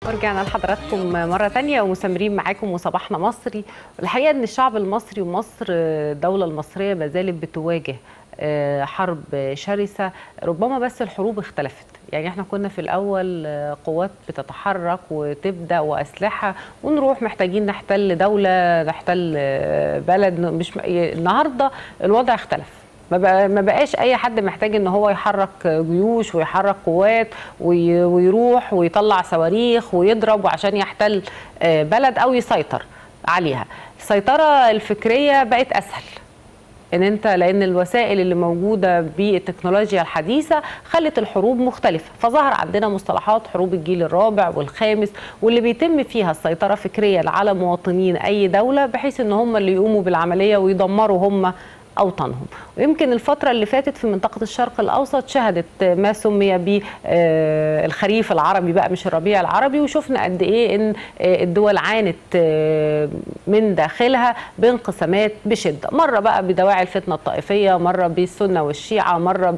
ورجعنا لحضراتكم مرة تانية ومستمرين معاكم وصباحنا مصري الحقيقة أن الشعب المصري ومصر الدولة المصرية ما زالت بتواجه حرب شرسة ربما بس الحروب اختلفت يعني احنا كنا في الأول قوات بتتحرك وتبدأ وأسلحة ونروح محتاجين نحتل دولة نحتل بلد مش النهاردة الوضع اختلف ما, بقى ما بقاش اي حد محتاج ان هو يحرك جيوش ويحرك قوات ويروح ويطلع صواريخ ويضرب عشان يحتل بلد او يسيطر عليها السيطره الفكريه بقت اسهل ان انت لان الوسائل اللي موجوده بالتكنولوجيا الحديثه خلت الحروب مختلفه فظهر عندنا مصطلحات حروب الجيل الرابع والخامس واللي بيتم فيها السيطره فكريا على مواطنين اي دوله بحيث ان هم اللي يقوموا بالعمليه ويدمروا هم اوطانهم ويمكن الفتره اللي فاتت في منطقه الشرق الاوسط شهدت ما سمي بالخريف العربي بقى مش الربيع العربي وشفنا قد ايه ان الدول عانت من داخلها بانقسامات بشده مره بقى بدواعي الفتنه الطائفيه مره بالسنه والشيعه مره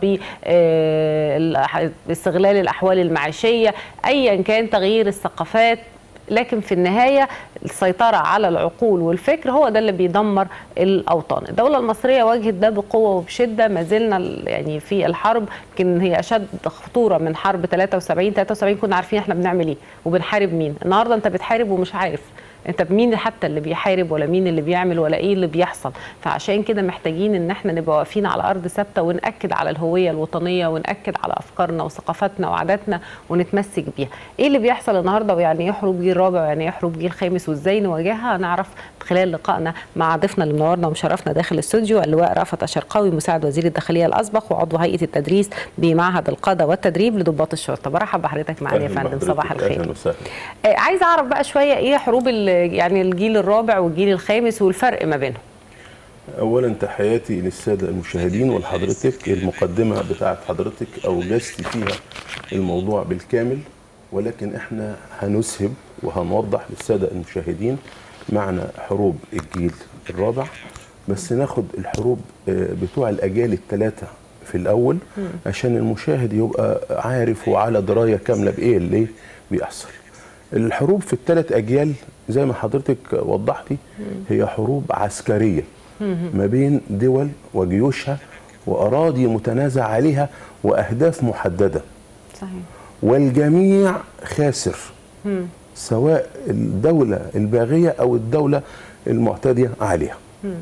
باستغلال الاحوال المعيشيه ايا كان تغيير الثقافات لكن في النهاية السيطرة على العقول والفكر هو ده اللي بيدمر الأوطان الدولة المصرية واجهت ده بقوة وبشدة ما زلنا يعني في الحرب يمكن هي أشد خطورة من حرب 73 73 كنا عارفين احنا بنعمل ايه وبنحارب مين النهاردة انت بتحارب ومش عارف انت مين حتى اللي بيحارب ولا مين اللي بيعمل ولا ايه اللي بيحصل فعشان كده محتاجين ان احنا نبقى واقفين على ارض ثابته وناكد على الهويه الوطنيه وناكد على افكارنا وثقافتنا وعاداتنا ونتمسك بيها ايه اللي بيحصل النهارده ويعني ايه حروب جيل رابع ويعني ايه حروب جيل خامس وازاي نواجهها هنعرف خلال لقائنا مع ضيفنا اللي منورنا ومشرفنا داخل الاستوديو اللواء رأفت الشرقاوي مساعد وزير الداخليه الاسبق وعضو هيئه التدريس بمعهد القاده والتدريب لضباط الشرطه برحب بحضرتك معانا يا فندم صباح الخير اهلا وسهلا عايز اعرف بقى شويه ايه حروب يعني الجيل الرابع والجيل الخامس والفرق ما بينهم اولا تحياتي للساده المشاهدين ولحضرتك المقدمه بتاعت حضرتك اوجزت فيها الموضوع بالكامل ولكن احنا هنسهب وهنوضح للساده المشاهدين معنى حروب الجيل الرابع بس ناخد الحروب بتوع الاجيال الثلاثه في الاول عشان المشاهد يبقى عارف وعلى درايه كامله بايه اللي بيحصل الحروب في الثلاث اجيال زي ما حضرتك وضحتي هي حروب عسكريه ما بين دول وجيوشها واراضي متنازع عليها واهداف محدده صحيح والجميع خاسر سواء الدوله الباغيه او الدوله المعتديه عليها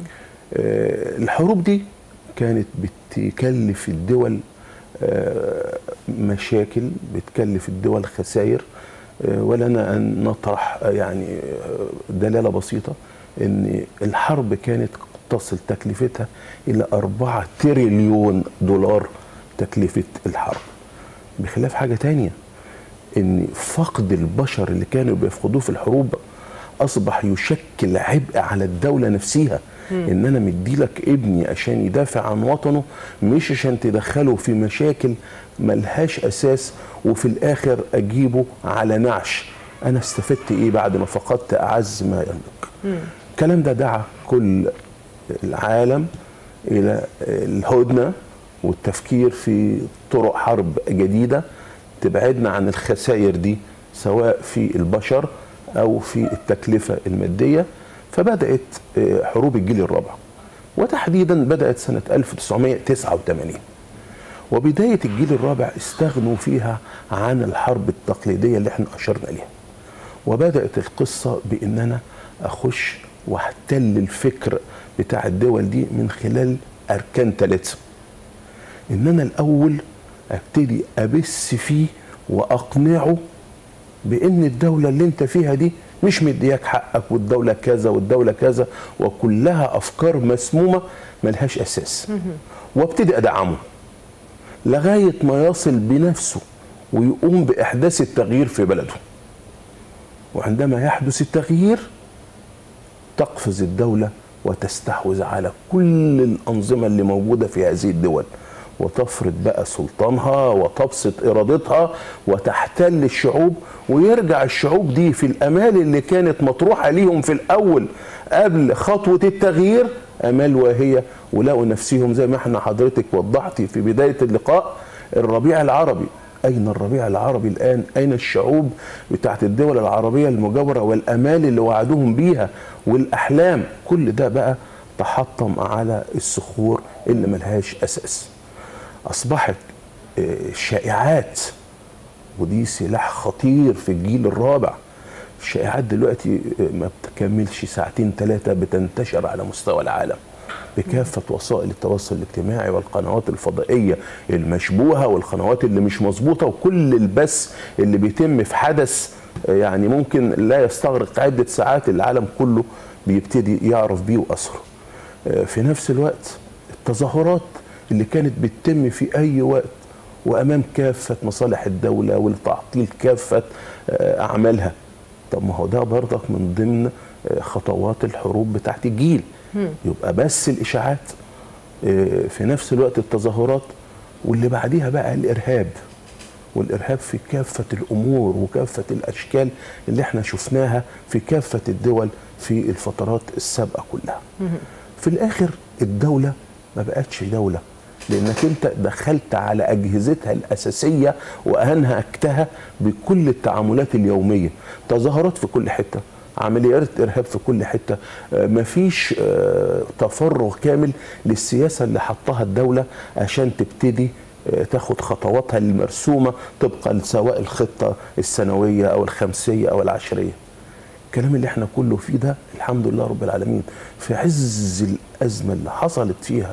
آه الحروب دي كانت بتكلف الدول آه مشاكل بتكلف الدول خسائر ولنا ان نطرح يعني دلاله بسيطه ان الحرب كانت تصل تكلفتها الى 4 تريليون دولار تكلفه الحرب بخلاف حاجه تانية ان فقد البشر اللي كانوا بيفقدوه في الحروب اصبح يشكل عبء على الدوله نفسها ان انا مديلك ابني عشان يدافع عن وطنه مش عشان تدخله في مشاكل ملهاش اساس وفي الاخر اجيبه على نعش انا استفدت ايه بعد ما فقدت اعز ما يملك الكلام ده دعا كل العالم الى الهدنه والتفكير في طرق حرب جديده تبعدنا عن الخسائر دي سواء في البشر او في التكلفه الماديه فبدات حروب الجيل الرابع وتحديدا بدات سنه 1989 وبدايه الجيل الرابع استغنوا فيها عن الحرب التقليديه اللي احنا اشرنا اليها وبدات القصه بان انا اخش واحتل الفكر بتاع الدول دي من خلال اركان ثلاثه ان انا الاول ابتدي ابث فيه واقنعه بان الدوله اللي انت فيها دي مش مدياك حقك والدوله كذا والدوله كذا وكلها افكار مسمومه ملهاش اساس وابتدي ادعمه لغايه ما يصل بنفسه ويقوم باحداث التغيير في بلده وعندما يحدث التغيير تقفز الدوله وتستحوذ على كل الانظمه اللي موجوده في هذه الدول وتفرض بقى سلطانها وتبسط ارادتها وتحتل الشعوب ويرجع الشعوب دي في الامال اللي كانت مطروحه ليهم في الاول قبل خطوه التغيير امال واهيه ولقوا نفسهم زي ما احنا حضرتك وضحتي في بدايه اللقاء الربيع العربي اين الربيع العربي الان اين الشعوب بتاعت الدول العربيه المجاوره والامال اللي وعدوهم بيها والاحلام كل ده بقى تحطم على الصخور اللي ملهاش اساس اصبحت الشائعات ودي سلاح خطير في الجيل الرابع الشائعات دلوقتي ما بتكملش ساعتين ثلاثة بتنتشر على مستوى العالم بكافة وسائل التواصل الاجتماعي والقنوات الفضائية المشبوهة والقنوات اللي مش مظبوطة وكل البث اللي بيتم في حدث يعني ممكن لا يستغرق عدة ساعات العالم كله بيبتدي يعرف بيه وأثره في نفس الوقت التظاهرات اللي كانت بتتم في أي وقت وامام كافه مصالح الدوله ولتعطيل كافه اعمالها طب ما هو ده برضك من ضمن خطوات الحروب بتاعت الجيل يبقى بس الاشاعات في نفس الوقت التظاهرات واللي بعديها بقى الارهاب والارهاب في كافه الامور وكافه الاشكال اللي احنا شفناها في كافه الدول في الفترات السابقه كلها في الاخر الدوله ما بقتش دوله لانك انت دخلت على اجهزتها الاساسيه وانهكتها بكل التعاملات اليوميه تظاهرات في كل حته عمليات ارهاب في كل حته مفيش تفرغ كامل للسياسه اللي حطها الدوله عشان تبتدي تاخد خطواتها المرسومه طبقا سواء الخطه السنويه او الخمسيه او العشريه الكلام اللي احنا كله فيه ده الحمد لله رب العالمين في عز الازمه اللي حصلت فيها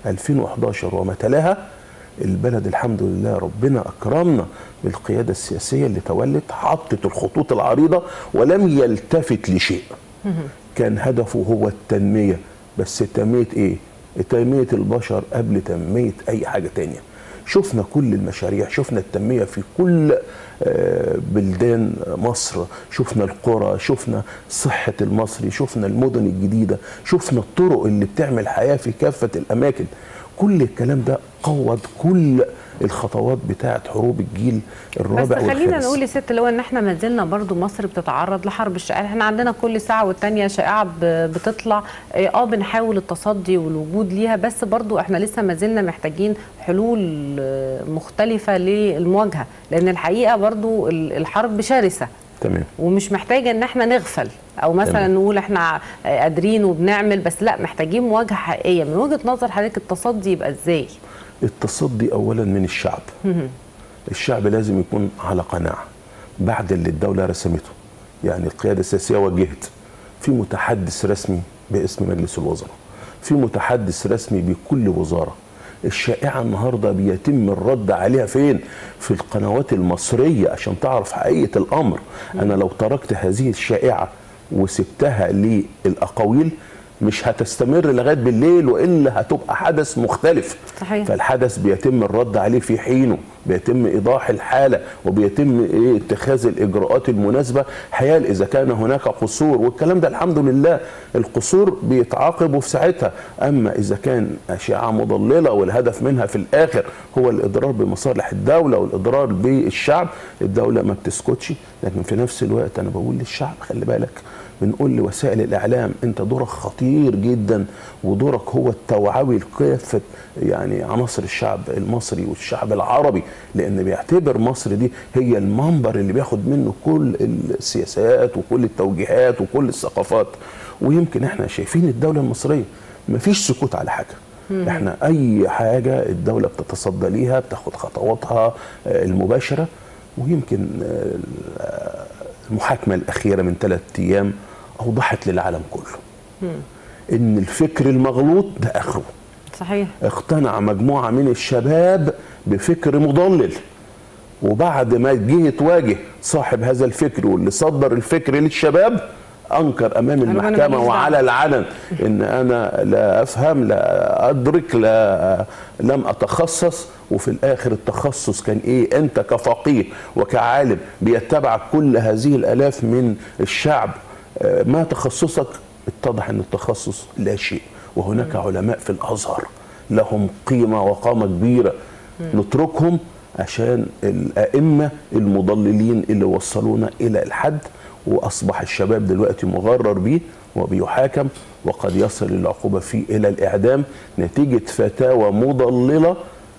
2011 وما تلاها البلد الحمد لله ربنا اكرمنا بالقياده السياسيه اللي تولت حطت الخطوط العريضه ولم يلتفت لشيء كان هدفه هو التنميه بس تنميه ايه تنميه البشر قبل تنميه اي حاجه تانية شفنا كل المشاريع شفنا التنميه في كل بلدان مصر شفنا القرى شفنا صحة المصري شفنا المدن الجديدة شفنا الطرق اللي بتعمل حياة في كافة الأماكن كل الكلام ده قوض كل الخطوات بتاعه حروب الجيل الرابع بس خلينا والخامس. نقول يا ست اللي هو ان احنا ما زلنا برضو مصر بتتعرض لحرب الشائعات احنا عندنا كل ساعه والتانيه شائعه ب- بتطلع اه بنحاول التصدي والوجود ليها بس برضو احنا لسه ما زلنا محتاجين حلول آه، مختلفه للمواجهه لان الحقيقه برضو ال- الحرب شرسه تمام ومش محتاجه ان احنا نغفل او مثلا تمام. نقول احنا قادرين وبنعمل بس لا محتاجين مواجهه حقيقيه من وجهه نظر حضرتك التصدي يبقى ازاي التصدي اولا من الشعب الشعب لازم يكون على قناعه بعد اللي الدوله رسمته يعني القياده السياسيه وجهت في متحدث رسمي باسم مجلس الوزراء في متحدث رسمي بكل وزاره الشائعه النهارده بيتم الرد عليها فين في القنوات المصريه عشان تعرف حقيقه الامر انا لو تركت هذه الشائعه وسبتها للاقاويل مش هتستمر لغايه بالليل والا هتبقى حدث مختلف صحيح. فالحدث بيتم الرد عليه في حينه بيتم ايضاح الحاله وبيتم إيه اتخاذ الاجراءات المناسبه حيال اذا كان هناك قصور والكلام ده الحمد لله القصور بيتعاقبوا في ساعتها اما اذا كان اشعه مضلله والهدف منها في الاخر هو الاضرار بمصالح الدوله والاضرار بالشعب الدوله ما بتسكتش لكن في نفس الوقت انا بقول للشعب خلي بالك بنقول لوسائل الاعلام انت دورك خطير جدا ودورك هو التوعوي لكافه يعني عناصر الشعب المصري والشعب العربي لان بيعتبر مصر دي هي المنبر اللي بياخد منه كل السياسات وكل التوجيهات وكل الثقافات ويمكن احنا شايفين الدوله المصريه مفيش سكوت على حاجه احنا اي حاجه الدوله بتتصدى ليها بتاخد خطواتها آه، المباشره ويمكن آه، المحاكمه الاخيره من ثلاث ايام اوضحت للعالم كله ان الفكر المغلوط ده اخره صحيح اقتنع مجموعه من الشباب بفكر مضلل وبعد ما جه تواجه صاحب هذا الفكر واللي صدر الفكر للشباب انكر امام قالوا أنا المحكمه ماليش وعلى العلن ان انا لا افهم لا ادرك لا لم اتخصص وفي الاخر التخصص كان ايه انت كفقيه وكعالم بيتبعك كل هذه الالاف من الشعب آه، ما تخصصك اتضح ان التخصص لا شيء وهناك علماء في الازهر لهم قيمه وقامه كبيره نتركهم عشان الائمه المضللين اللي وصلونا الى الحد واصبح الشباب دلوقتي مغرر بيه وبيحاكم وقد يصل العقوبه فيه الى الاعدام نتيجه فتاوى مضلله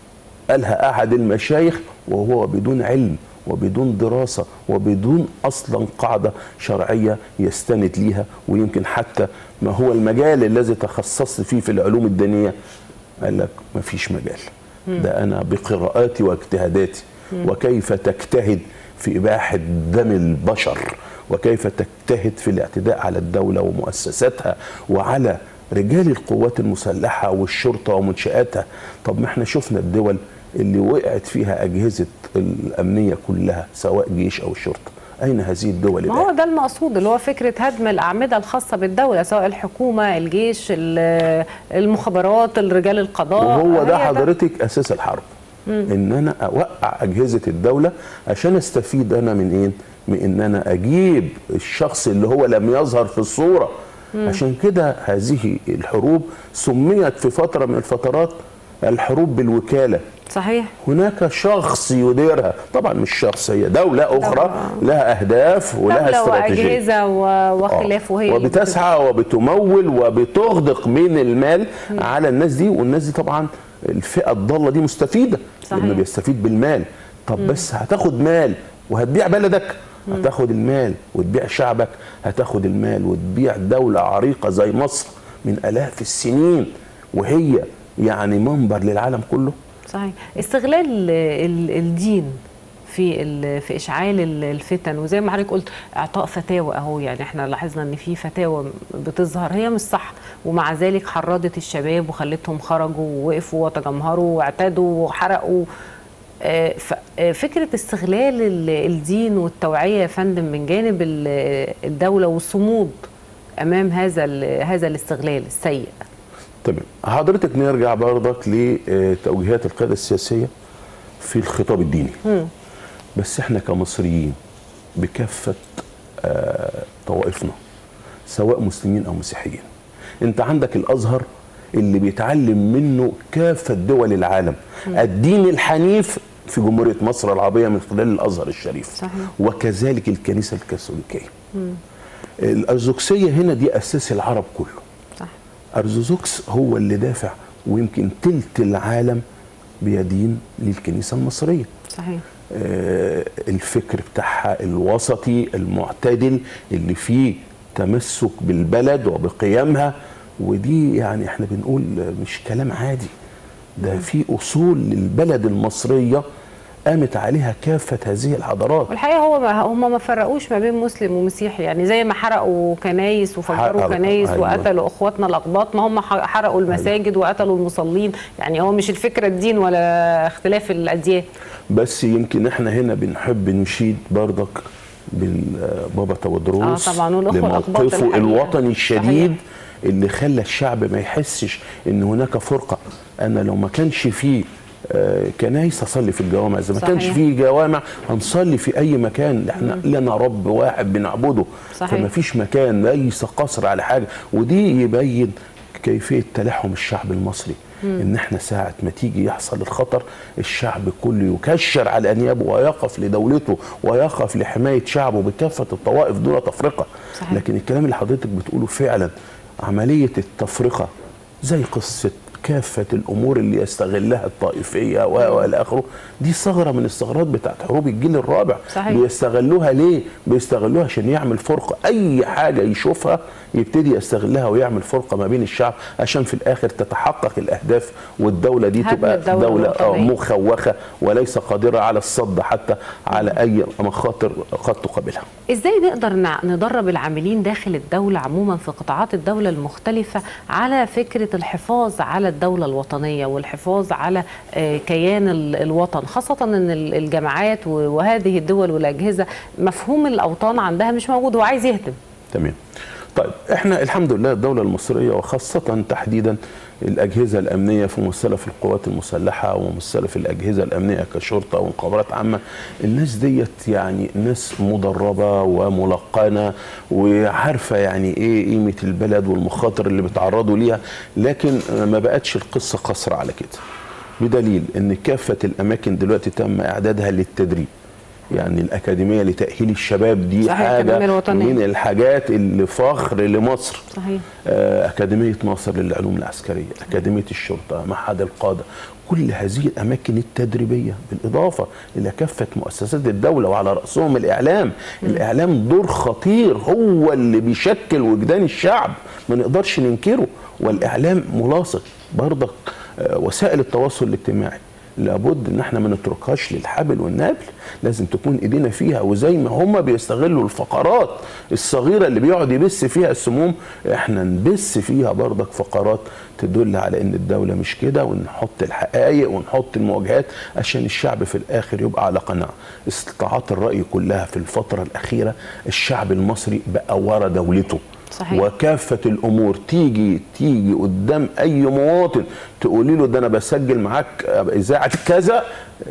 قالها احد المشايخ وهو بدون علم وبدون دراسة وبدون أصلا قاعدة شرعية يستند ليها ويمكن حتى ما هو المجال الذي تخصصت فيه في العلوم الدينية قال لك ما فيش مجال ده أنا بقراءاتي واجتهاداتي وكيف تجتهد في إباحة دم البشر وكيف تجتهد في الاعتداء على الدولة ومؤسساتها وعلى رجال القوات المسلحة والشرطة ومنشآتها طب ما احنا شفنا الدول اللي وقعت فيها أجهزة الأمنية كلها سواء جيش أو الشرطة أين هذه الدول ما هو ده المقصود اللي هو فكرة هدم الأعمدة الخاصة بالدولة سواء الحكومة الجيش ال- المخابرات الرجال القضاء وهو ده هي حضرتك أساس الحرب إن أنا أوقع أجهزة الدولة عشان أستفيد أنا من إيه؟ من إن أنا أجيب الشخص اللي هو لم يظهر في الصورة عشان كده هذه الحروب سميت في فترة من الفترات الحروب بالوكالة صحيح هناك شخص يديرها طبعا مش شخص هي دولة أخرى دولة. لها أهداف ولها دولة استراتيجية وأجهزة و- وخلافه هي اللي وبتسعى وبتمول وبتغدق من المال على الناس دي والناس دي طبعا الفئة الضالة دي مستفيدة صحيح. لأنه بيستفيد بالمال طب بس هتاخد مال وهتبيع بلدك هتاخد المال وتبيع شعبك هتاخد المال وتبيع دولة عريقة زي مصر من آلاف السنين وهي يعني منبر للعالم كله صحيح استغلال ال- ال- الدين في ال- في اشعال ال- الفتن وزي ما حضرتك قلت اعطاء فتاوى اهو يعني احنا لاحظنا ان في فتاوى بتظهر هي مش صح ومع ذلك حرضت الشباب وخلتهم خرجوا ووقفوا وتجمهروا واعتدوا وحرقوا آه، ف- آه، فكره استغلال ال- الدين والتوعيه يا فندم من جانب ال- الدوله والصمود امام هذا ال- هذا الاستغلال السيء تمام حضرتك نرجع برضك لتوجيهات القيادة السياسية في الخطاب الديني بس احنا كمصريين بكافة آه، طوائفنا سواء مسلمين او مسيحيين انت عندك الازهر اللي بيتعلم منه كافة دول العالم الدين الحنيف في جمهورية مصر العربية من خلال الازهر الشريف صحيح. وكذلك الكنيسة الكاثوليكية الارثوذكسية هنا دي اساس العرب كله صح ارثوذكس هو اللي دافع ويمكن تلت العالم بيدين للكنيسه المصريه صحيح آه، الفكر بتاعها الوسطي المعتدل اللي فيه تمسك بالبلد وبقيمها ودي يعني احنا بنقول مش كلام عادي ده في اصول للبلد المصريه قامت عليها كافه هذه الحضارات والحقيقه هو ما هم ما فرقوش ما بين مسلم ومسيحي يعني زي ما حرقوا كنايس وفجروا حرقوا، كنايس أيوة. وقتلوا اخواتنا الاقباط ما هم ح- حرقوا المساجد وقتلوا المصلين يعني هو مش الفكره الدين ولا اختلاف الاديان بس يمكن احنا هنا بنحب نشيد برضك بالبابا تودروس آه طبعاً، والأخوة الأقباط لموقفه الحقيقة. الوطني الشديد صحيح. اللي خلى الشعب ما يحسش ان هناك فرقه انا لو ما كانش فيه آه، كنايس اصلي في الجوامع اذا ما صحيح. كانش فيه جوامع هنصلي في اي مكان احنا لنا رب واحد بنعبده صحيح. فما فيش مكان ليس قصر على حاجه ودي يبين كيفيه تلاحم الشعب المصري ان احنا ساعه ما تيجي يحصل الخطر الشعب كله يكشر على انيابه ويقف لدولته ويقف لحمايه شعبه بكافه الطوائف دون تفرقه صحيح. لكن الكلام اللي حضرتك بتقوله فعلا عمليه التفرقه زي قصه كافه الامور اللي يستغلها الطائفيه و والى اخره دي ثغره من الثغرات بتاعت حروب الجيل الرابع صحيح. بيستغلوها ليه؟ بيستغلوها عشان يعمل فرقه اي حاجه يشوفها يبتدي يستغلها ويعمل فرقه ما بين الشعب عشان في الاخر تتحقق الاهداف والدوله دي هدم تبقى الدولة دوله آه، الوطنية. مخوخه وليس قادره على الصد حتى على اي مخاطر قد تقابلها. ازاي نقدر نع- ندرب العاملين داخل الدولة عموما في قطاعات الدولة المختلفة على فكرة الحفاظ على الدولة الوطنية والحفاظ على آه، كيان ال- الوطن خاصة ان ال- الجماعات و- وهذه الدول والأجهزة مفهوم الأوطان عندها مش موجود هو عايز يهدم تمام طيب احنا الحمد لله الدولة المصرية وخاصة تحديدا الأجهزة الأمنية في مختلف القوات المسلحة ومختلف الأجهزة الأمنية كشرطة ومخابرات عامة الناس ديت يعني ناس مدربة وملقنة وعارفة يعني إيه قيمة البلد والمخاطر اللي بيتعرضوا ليها لكن ما بقتش القصة قصر على كده بدليل ان كافه الاماكن دلوقتي تم اعدادها للتدريب يعني الأكاديمية لتأهيل الشباب دي صحيح، حاجة الأكاديمية الوطنية. من الحاجات اللي فخر لمصر صحيح آه، أكاديمية ناصر للعلوم العسكرية أكاديمية الشرطة معهد القادة كل هذه الأماكن التدريبية بالإضافة إلى كافة مؤسسات الدولة وعلى رأسهم الإعلام الإعلام دور خطير هو اللي بيشكل وجدان الشعب ما نقدرش ننكره والإعلام ملاصق برضك آه، وسائل التواصل الاجتماعي لابد ان احنا ما نتركهاش للحبل والنابل لازم تكون ايدينا فيها وزي ما هم بيستغلوا الفقرات الصغيره اللي بيقعد يبث فيها السموم احنا نبث فيها برضك فقرات تدل على ان الدوله مش كده ونحط الحقائق ونحط المواجهات عشان الشعب في الاخر يبقى على قناعه استطاعات الراي كلها في الفتره الاخيره الشعب المصري بقى ورا دولته صحيح. وكافه الامور تيجي تيجي قدام اي مواطن تقولي له ده انا بسجل معاك اذاعه كذا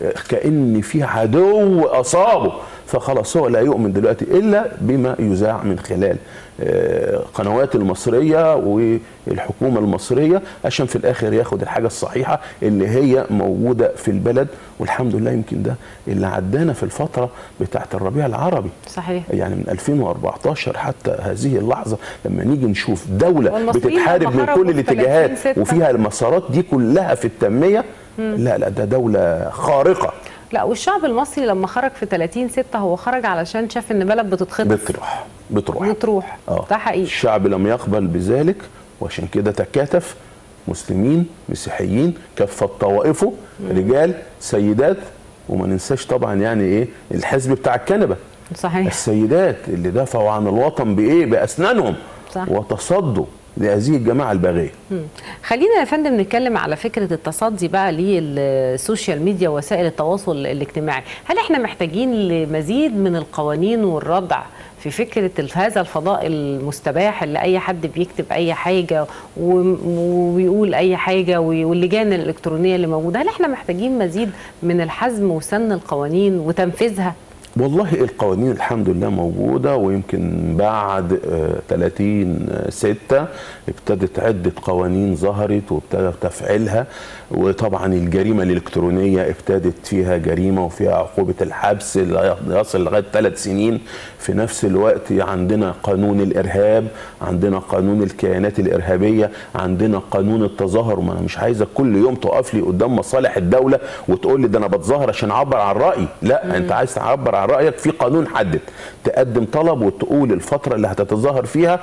كان في عدو اصابه فخلاص هو لا يؤمن دلوقتي الا بما يذاع من خلال آه، قنوات المصريه والحكومه المصريه عشان في الاخر ياخد الحاجه الصحيحه اللي هي موجوده في البلد والحمد لله يمكن ده اللي عدانا في الفتره بتاعه الربيع العربي صحيح يعني من 2014 حتى هذه اللحظه لما نيجي نشوف دوله والمصريين بتتحارب لما من خرجوا كل في الاتجاهات 30 ستة. وفيها المسارات دي كلها في التنميه لا لا ده دوله خارقه لا والشعب المصري لما خرج في 30 6 هو خرج علشان شاف ان بلد بتتخطف بتروح بتروح بتروح آه. ده حقيقي الشعب لم يقبل بذلك وعشان كده تكاتف مسلمين مسيحيين كافه طوائفه رجال سيدات وما ننساش طبعا يعني ايه الحزب بتاع الكنبه صحيح السيدات اللي دافعوا عن الوطن بايه باسنانهم صح. وتصدوا لهذه الجماعه الباغيه مم. خلينا يا فندم نتكلم على فكره التصدي بقى للسوشيال ميديا ووسائل التواصل الاجتماعي هل احنا محتاجين لمزيد من القوانين والردع في فكره ال- هذا الفضاء المستباح اللي اي حد بيكتب اي حاجه و- وبيقول اي حاجه و- واللجان الالكترونيه اللي موجوده هل احنا محتاجين مزيد من الحزم وسن القوانين وتنفيذها والله القوانين الحمد لله موجودة ويمكن بعد آه، 30 ستة ابتدت عدة قوانين ظهرت وابتدى تفعيلها وطبعا الجريمة الإلكترونية ابتدت فيها جريمة وفيها عقوبة الحبس اللي يصل لغاية ثلاث سنين في نفس الوقت عندنا قانون الإرهاب عندنا قانون الكيانات الإرهابية عندنا قانون التظاهر وما أنا مش عايزك كل يوم تقف لي قدام مصالح الدولة وتقول لي ده أنا بتظاهر عشان أعبر عن رأيي لا أنت عايز تعبر عن رأيك في قانون حدد تقدم طلب وتقول الفترة اللي هتتظاهر فيها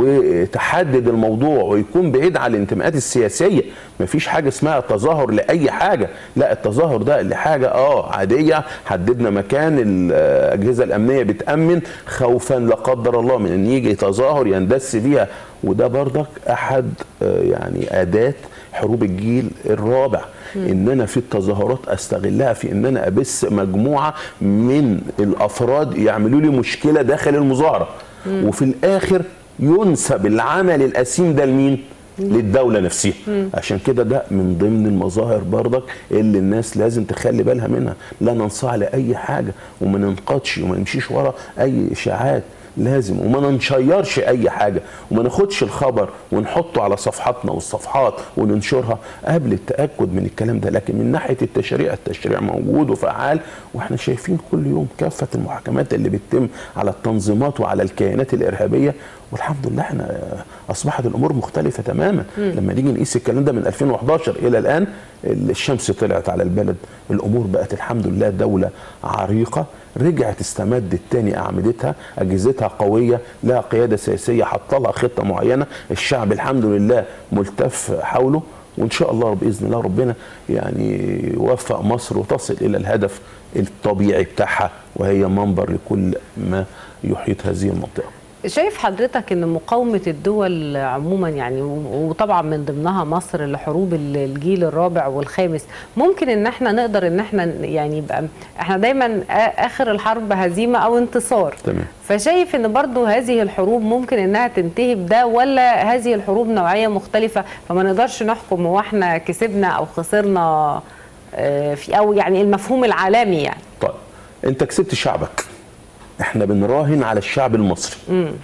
وتحدد الموضوع ويكون بعيد عن الانتماءات السياسية مفيش حاجة اسمها تظاهر لأي حاجة لا التظاهر ده لحاجة اه عادية حددنا مكان الأجهزة الأمنية بتأمن خوفا لا قدر الله من أن يجي تظاهر يندس بيها وده برضك أحد آه، يعني أداة حروب الجيل الرابع ان انا في التظاهرات استغلها في ان انا ابث مجموعه من الافراد يعملوا لي مشكله داخل المظاهره وفي الاخر ينسب العمل الاسيم ده لمين؟ للدوله نفسها عشان كده ده من ضمن المظاهر برضك اللي الناس لازم تخلي بالها منها لا ننصاع لاي حاجه وما ننقضش وما نمشيش ورا اي اشاعات لازم وما ننشيرش اي حاجه وما ناخدش الخبر ونحطه على صفحاتنا والصفحات وننشرها قبل التاكد من الكلام ده لكن من ناحيه التشريع التشريع موجود وفعال واحنا شايفين كل يوم كافه المحاكمات اللي بتتم على التنظيمات وعلى الكيانات الارهابيه والحمد لله احنا اصبحت الامور مختلفه تماما لما نيجي نقيس الكلام ده من 2011 الى الان الشمس طلعت على البلد الامور بقت الحمد لله دوله عريقه رجعت استمدت تاني اعمدتها اجهزتها قويه لها قياده سياسيه حط لها خطه معينه الشعب الحمد لله ملتف حوله وان شاء الله باذن الله ربنا يعني يوفق مصر وتصل الى الهدف الطبيعي بتاعها وهي منبر لكل ما يحيط هذه المنطقه شايف حضرتك ان مقاومه الدول عموما يعني وطبعا من ضمنها مصر لحروب الجيل الرابع والخامس ممكن ان احنا نقدر ان احنا يعني يبقى احنا دايما اخر الحرب هزيمه او انتصار تمام فشايف ان برضو هذه الحروب ممكن انها تنتهي بده ولا هذه الحروب نوعيه مختلفه فما نقدرش نحكم هو احنا كسبنا او خسرنا آه، في او يعني المفهوم العالمي يعني طيب انت كسبت شعبك احنا بنراهن على الشعب المصري مم.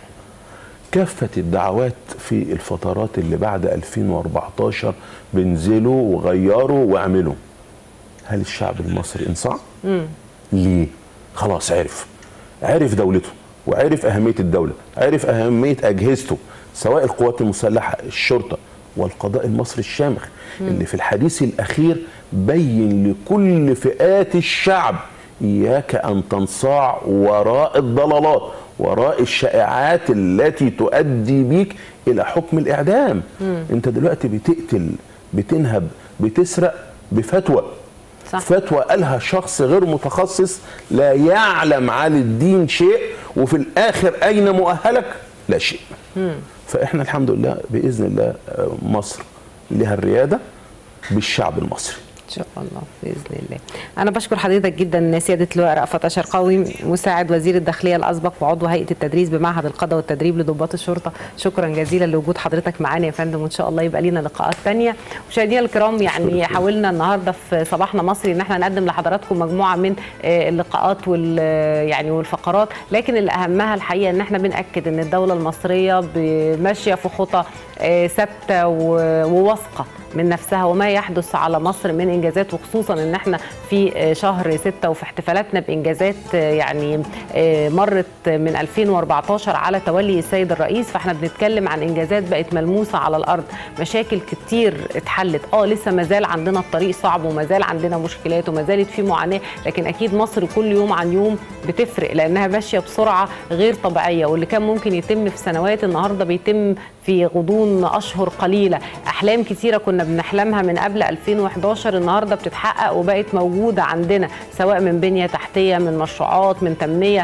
كافة الدعوات في الفترات اللي بعد 2014 بنزلوا وغيروا واعملوا هل الشعب المصري انصاع؟ مم. ليه؟ خلاص عرف عرف دولته وعرف اهميه الدوله عرف اهميه اجهزته سواء القوات المسلحه الشرطه والقضاء المصري الشامخ اللي في الحديث الاخير بين لكل فئات الشعب اياك ان تنصاع وراء الضلالات وراء الشائعات التي تؤدي بيك الى حكم الاعدام مم. انت دلوقتي بتقتل بتنهب بتسرق بفتوى صح. فتوى قالها شخص غير متخصص لا يعلم عن الدين شيء وفي الاخر اين مؤهلك لا شيء مم. فاحنا الحمد لله باذن الله مصر لها الرياده بالشعب المصري ان شاء الله باذن الله. انا بشكر حضرتك جدا سياده اللواء رأفت شرقاوي مساعد وزير الداخليه الاسبق وعضو هيئه التدريس بمعهد القضاء والتدريب لضباط الشرطه، شكرا جزيلا لوجود حضرتك معانا يا فندم وان شاء الله يبقى لينا لقاءات ثانيه. مشاهدينا الكرام يعني حاولنا النهارده في صباحنا مصري ان احنا نقدم لحضراتكم مجموعه من اللقاءات وال يعني والفقرات، لكن اللي اهمها الحقيقه ان احنا بناكد ان الدوله المصريه ماشيه في خطى ثابته وواثقه من نفسها وما يحدث على مصر من انجازات وخصوصا ان احنا في شهر ستة وفي احتفالاتنا بانجازات يعني مرت من 2014 على تولي السيد الرئيس فاحنا بنتكلم عن انجازات بقت ملموسه على الارض مشاكل كتير اتحلت اه لسه ما زال عندنا الطريق صعب وما زال عندنا مشكلات وما زالت في معاناه لكن اكيد مصر كل يوم عن يوم بتفرق لانها ماشيه بسرعه غير طبيعيه واللي كان ممكن يتم في سنوات النهارده بيتم في غضون اشهر قليله احلام كتيره كنا بنحلمها من قبل 2011 النهارده بتتحقق وبقت موجوده عندنا سواء من بنيه تحتيه من مشروعات من تنميه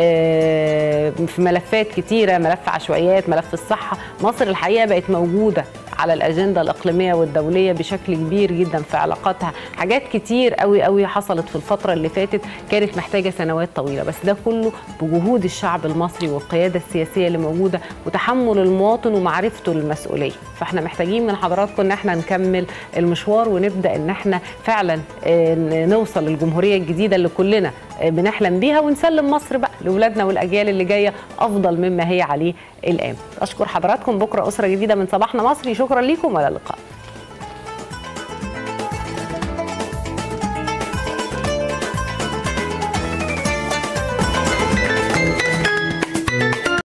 في ملفات كتيره ملف عشوائيات ملف الصحه مصر الحقيقه بقت موجوده على الاجنده الاقليميه والدوليه بشكل كبير جدا في علاقاتها حاجات كتير قوي قوي حصلت في الفتره اللي فاتت كانت محتاجه سنوات طويله بس ده كله بجهود الشعب المصري والقياده السياسيه اللي موجوده وتحمل المواطن ومعرفته للمسؤوليه فاحنا محتاجين من حضراتكم ان احنا نكمل المشوار ونبدا ان احنا فعلا نوصل للجمهوريه الجديده اللي كلنا بنحلم بيها ونسلم مصر بقى لاولادنا والاجيال اللي جايه افضل مما هي عليه الان اشكر حضراتكم بكره اسره جديده من صباحنا مصري شكرا لكم والى اللقاء